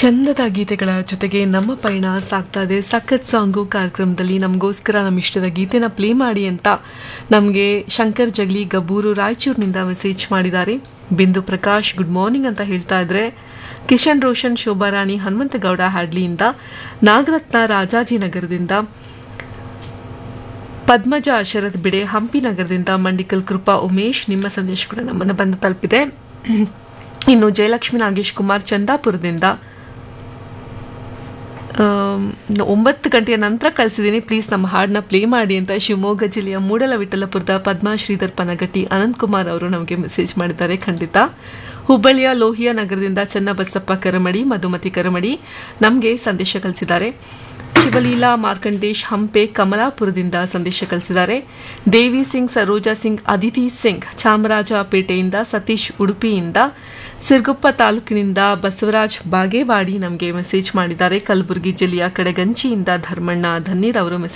ಚಂದದ ಗೀತೆಗಳ ಜೊತೆಗೆ ನಮ್ಮ ಪಯಣ ಸಾಗ್ತಾ ಇದೆ ಸಖತ್ ಸಾಂಗು ಕಾರ್ಯಕ್ರಮದಲ್ಲಿ ನಮಗೋಸ್ಕರ ನಮ್ಮ ಇಷ್ಟದ ಗೀತೆನ ಪ್ಲೇ ಮಾಡಿ ಅಂತ ನಮಗೆ ಶಂಕರ್ ಜಗ್ಲಿ ಗಬ್ಬೂರು ರಾಯಚೂರಿನಿಂದ ಮೆಸೇಜ್ ಮಾಡಿದ್ದಾರೆ ಬಿಂದು ಪ್ರಕಾಶ್ ಗುಡ್ ಮಾರ್ನಿಂಗ್ ಅಂತ ಹೇಳ್ತಾ ಇದ್ರೆ ಕಿಶನ್ ರೋಷನ್ ಶೋಭಾರಾಣಿ ಹನುಮಂತಗೌಡ ಹ್ಯಾಡ್ಲಿಯಿಂದ ನಾಗರತ್ನ ರಾಜಾಜಿನಗರದಿಂದ ಪದ್ಮಜ ಶರತ್ ಬಿಡೆ ಹಂಪಿ ನಗರದಿಂದ ಮಂಡಿಕಲ್ ಕೃಪಾ ಉಮೇಶ್ ನಿಮ್ಮ ಸಂದೇಶ ಕೂಡ ನಮ್ಮನ್ನು ಬಂದು ತಲುಪಿದೆ ಇನ್ನು ಜಯಲಕ್ಷ್ಮಿ ನಾಗೇಶ್ ಕುಮಾರ್ ಚಂದಾಪುರದಿಂದ ಆಮ್, ಒಂಬತ್ತು ಗಂಟೆಯ ನಂತರ ಕಳಿಸಿದ್ದೀನಿ ಪ್ಲೀಸ್ ನಮ್ಮ ಹಾಡನ್ನ ಪ್ಲೇ ಮಾಡಿ ಅಂತ ಶಿವಮೊಗ್ಗ ಜಿಲ್ಲೆಯ ಮೂಡಲವಿಠಲಪುರದ ಪದ್ಮಾ ಶ್ರೀಧರ್ ಪನಗಟ್ಟಿ ಅನಂತ್ ಕುಮಾರ್ ಅವರು ನಮಗೆ ಮೆಸೇಜ್ ಮಾಡಿದ್ದಾರೆ ಖಂಡಿತ ಹುಬ್ಬಳ್ಳಿಯ ಲೋಹಿಯಾ ನಗರದಿಂದ ಚನ್ನಬಸಪ್ಪ ಕರಮಡಿ ಮಧುಮತಿ ಕರಮಡಿ ನಮಗೆ ಸಂದೇಶ ಕಳಿಸಿದ್ದಾರೆ ಶಿವಲೀಲಾ ಮಾರ್ಕಂಡೇಶ್ ಹಂಪೆ ಕಮಲಾಪುರದಿಂದ ಸಂದೇಶ ಕಳಿಸಿದ್ದಾರೆ ದೇವಿ ಸಿಂಗ್ ಸರೋಜಾ ಸಿಂಗ್ ಅದಿತಿ ಸಿಂಗ್ ಚಾಮರಾಜಪೇಟೆಯಿಂದ ಸತೀಶ್ ಉಡುಪಿಯಿಂದ ಸಿರ್ಗುಪ್ಪ ತಾಲೂಕಿನಿಂದ ಬಸವರಾಜ್ ಬಾಗೇವಾಡಿ ನಮಗೆ ಮೆಸೇಜ್ ಮಾಡಿದ್ದಾರೆ ಕಲಬುರಗಿ ಜಿಲ್ಲೆಯ ಕಡೆಗಂಚಿಯಿಂದ ಧರ್ಮಣ್ಣ ಧನ್ನೀರ್ ಅವರು ಮೆಸೇಜ್